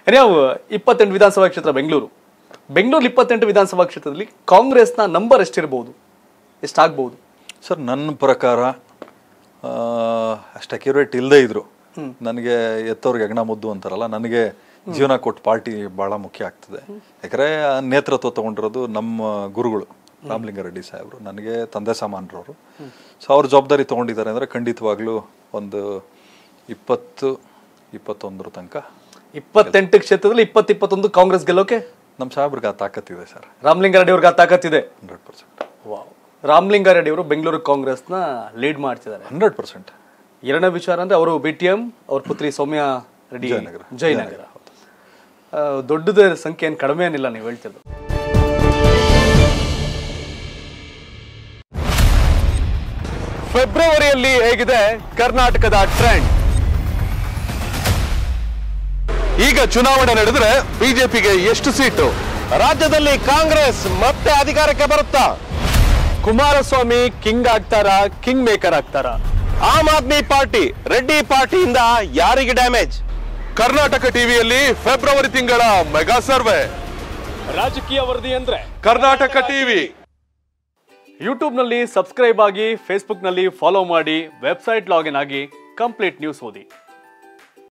ನಾವು ಇಪ್ಪತ್ತೆಂಟು ವಿಧಾನಸಭಾ ಕ್ಷೇತ್ರ ಬೆಂಗಳೂರು ಬೆಂಗಳೂರು ಇಪ್ಪತ್ತೆಂಟು ವಿಧಾನಸಭಾ ಕ್ಷೇತ್ರದಲ್ಲಿ ಕಾಂಗ್ರೆಸ್ನ ನಂಬರ್ ಎಷ್ಟಿರಬಹುದು ಎಷ್ಟಾಗಬಹುದು ಸರ್ ನನ್ನ ಪ್ರಕಾರ ಆ, ಅಷ್ಟು ಅಕ್ಯುರೇಟ್ ಇಲ್ಲದೆ ಇದ್ರು ನನಗೆ ಎತ್ತವ್ರಿಗೆ ಹೆಗ್ಣ ಮುದ್ದು ಅಂತಾರಲ್ಲ ನನಗೆ ಜೀವನ ಕೊಟ್ಟು ಪಾರ್ಟಿ ಭಾಳ ಮುಖ್ಯ ಆಗ್ತದೆ ಯಾಕಂದರೆ ನೇತೃತ್ವ ತಗೊಂಡಿರೋದು ನಮ್ಮ ಗುರುಗಳು ರಾಮಲಿಂಗಾರೆಡ್ಡಿ ಸಾಹೇಬರು ನನಗೆ ತಂದೆ ಸಮಾನರವರು ಸೊ ಅವ್ರ ಜವಾಬ್ದಾರಿ ತೊಗೊಂಡಿದ್ದಾರೆ ಅಂದರೆ ಖಂಡಿತವಾಗ್ಲೂ ಒಂದು ಇಪ್ಪತ್ತು ಇಪ್ಪತ್ತೊಂದರ ತನಕ ಇಪ್ಪತ್ತೆಂಟು ಕ್ಷೇತ್ರದಲ್ಲಿ ಇಪ್ಪತ್ತು ಇಪ್ಪತ್ತೊಂದು ಕಾಂಗ್ರೆಸ್ ಗೆಲ್ಲೋಕೆ ನಮ್ಮ ಸಾಹೇಬ್ರಿಗೆ ಆ ತಾಕತ್ತಿದೆ ಸರ್ ರಾಮಲಿಂಗಾರೆಡ್ಡಿ ಅವ್ರಿಗೆ ಆ ತಾಕತ್ತಿದೆ ಹಂಡ್ರೆಡ್ ಪರ್ಸೆಂಟ್ ರಾಮಲಿಂಗಾರೆಡ್ಡಿ ಅವರು ಬೆಂಗಳೂರು ಕಾಂಗ್ರೆಸ್ನ ಲೀಡ್ ಮಾಡ್ತಿದ್ದಾರೆ ಹಂಡ್ರೆಡ್ ಪರ್ಸೆಂಟ್ ಎರಡನೇ ವಿಚಾರ ಅಂದ್ರೆ ಅವರು ಬಿ ಟಿ ಎಂ ಅವ್ರ ಪುತ್ರಿ ಸೌಮ್ಯ ರೆಡ್ಡಿ ಜಯನಗರ. ಜಯನಗರ ಆ, ದೊಡ್ಡದ ಸಂಖ್ಯೆ ಏನು ಕಡಿಮೆ ಏನಿಲ್ಲ ನೀವು ಹೇಳ್ತಿದ್ದು ಫೆಬ್ರವರಿಯಲ್ಲಿ ಹೇಗಿದೆ ಕರ್ನಾಟಕದ ಟ್ರೆಂಡ್ ಈಗ ಚುನಾವಣೆ ನಡೆದ್ರೆ ಬಿಜೆಪಿಗೆ ಎಷ್ಟು ಸೀಟು ರಾಜ್ಯದಲ್ಲಿ ಕಾಂಗ್ರೆಸ್ ಮತ್ತೆ ಅಧಿಕಾರಕ್ಕೆ ಬರುತ್ತಾ ಕುಮಾರಸ್ವಾಮಿ ಕಿಂಗ್ ಆಗ್ತಾರ ಕಿಂಗ್ ಮೇಕರ್ ಆಗ್ತಾರ ಆಮ್ ಆದ್ಮಿ ಪಾರ್ಟಿ ರೆಡ್ಡಿ ಪಾರ್ಟಿಯಿಂದ ಯಾರಿಗೆ ಡ್ಯಾಮೇಜ್ ಕರ್ನಾಟಕ ಟಿವಿಯಲ್ಲಿ ಫೆಬ್ರವರಿ ತಿಂಗಳ ಮೆಗಾ ಸರ್ವೆ ರಾಜಕೀಯ ವರದಿ ಅಂದ್ರೆ ಕರ್ನಾಟಕ ಟಿವಿ ಯೂಟ್ಯೂಬ್ನಲ್ಲಿ ಸಬ್ಸ್ಕ್ರೈಬ್ ಆಗಿ ಫೇಸ್ಬುಕ್ನಲ್ಲಿ ಫಾಲೋ ಮಾಡಿ ವೆಬ್ಸೈಟ್ ಲಾಗಿನ್ ಆಗಿ ಕಂಪ್ಲೀಟ್ ನ್ಯೂಸ್ ಓದಿ